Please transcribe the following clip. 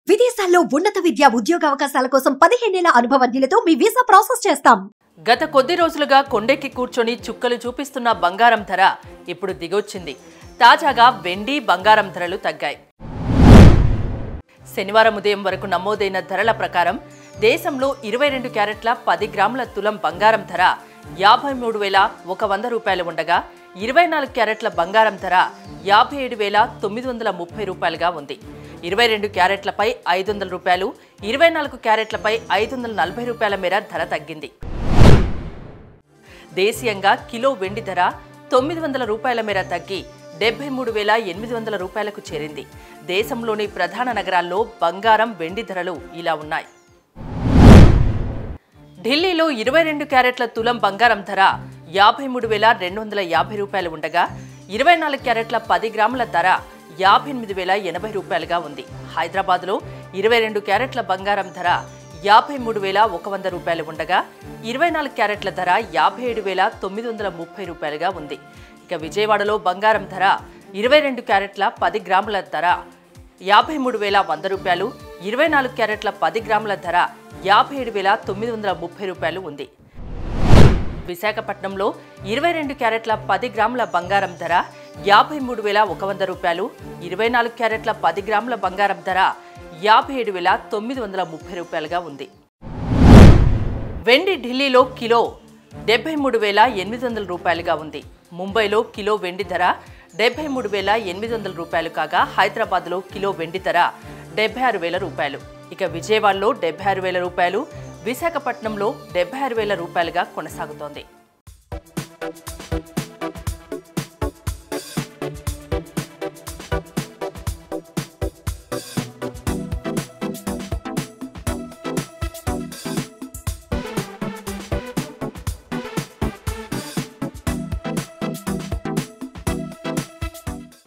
విదేశాల్లో ఉన్నత విద్య ఉద్యోగ అవకాశాల కోసం పదిహేనేళ్ల అనుభవజ్ఞులతో మీ వీసా ప్రాసెస్ చేస్తాం గత కొద్ది రోజులుగా కొండెక్కి కూర్చొని చుక్కలు చూపిస్తున్న బంగారం ధర ఇప్పుడు దిగొచ్చింది తాజాగా వెండి బంగారం ధరలు తగ్గాయి శనివారం ఉదయం వరకు నమోదైన ధరల ప్రకారం దేశంలో ఇరవై రెండు క్యారెట్ల పది గ్రాముల తులం బంగారం ధర యాభై మూడు వేల ఒక వంద రూపాయలు ఉండగా ఇరవై నాలుగు క్యారెట్ల బంగారం ధర యాభై ఏడు వేల తొమ్మిది వందల ముప్పై రూపాయలుగా ఉంది ఇరవై రెండు క్యారెట్లపై ఐదు వందల రూపాయలు ఇరవై నాలుగు క్యారెట్లపై ఐదు వందల నలభై రూపాయల మేర ధర తగ్గింది దేశీయంగా కిలో వెండి ధర తొమ్మిది వందల రూపాయల మేర తగ్గి డెబ్బై మూడు వేల ఎనిమిది వందల రూపాయలకు చేరింది దేశంలోని ప్రధాన నగరాల్లో బంగారం వెండి ధరలు ఇలా ఉన్నాయి ఢిల్లీలో ఇరవై రెండు క్యారెట్ల తులం బంగారం ధర యాభై మూడు వేల రెండు వందల యాభై రూపాయలు ఉండగా ఇరవై నాలుగు క్యారెట్ల పది గ్రాముల ధర యాభై ఎనిమిది వేల ఎనభై రూపాయలుగా ఉంది హైదరాబాద్లో ఇరవై రెండు క్యారెట్ల బంగారం ధర యాభై మూడు వేల ఒక వంద రూపాయలు ఉండగా ఇరవై నాలుగు క్యారెట్ల ధర యాభై ఏడు వేల తొమ్మిది వందల ముప్పై రూపాయలుగా ఉంది ఇక విజయవాడలో బంగారం ధర ఇరవై రెండు క్యారెట్ల పది గ్రాముల ధర యాభై మూడు వేల వంద రూపాయలు ఇరవై నాలుగు క్యారెట్ల పది గ్రాముల ధర యాభై ఏడు వేల తొమ్మిది వందల ముప్పై రూపాయలు ఉంది విశాఖపట్నంలో ఇరవై రెండు క్యారెట్ల పది గ్రాముల బంగారం ధర యాభై మూడు వేల ఒక వంద రూపాయలు ఇరవై నాలుగు క్యారెట్ల పది గ్రాముల బంగారం ధర యాభై ఏడు వేల తొమ్మిది వందల ముప్పై రూపాయలుగా ఉంది వెండి ఢిల్లీలో కిలో డెబ్బై మూడు వేల ఎనిమిది వందల రూపాయలుగా ఉంది ముంబైలో కిలో వెండి ధర డెబ్బై మూడు వేల ఎనిమిది వందల రూపాయలు కాగా హైదరాబాద్లో కిలో వెండి ధర డెబ్బై ఆరు వేల రూపాయలు ఇక విజయవాడలో డెబ్బై ఆరు వేల రూపాయలు విశాఖపట్నంలో డెబ్బై ఆరు వేల రూపాయలుగా కొనసాగుతోంది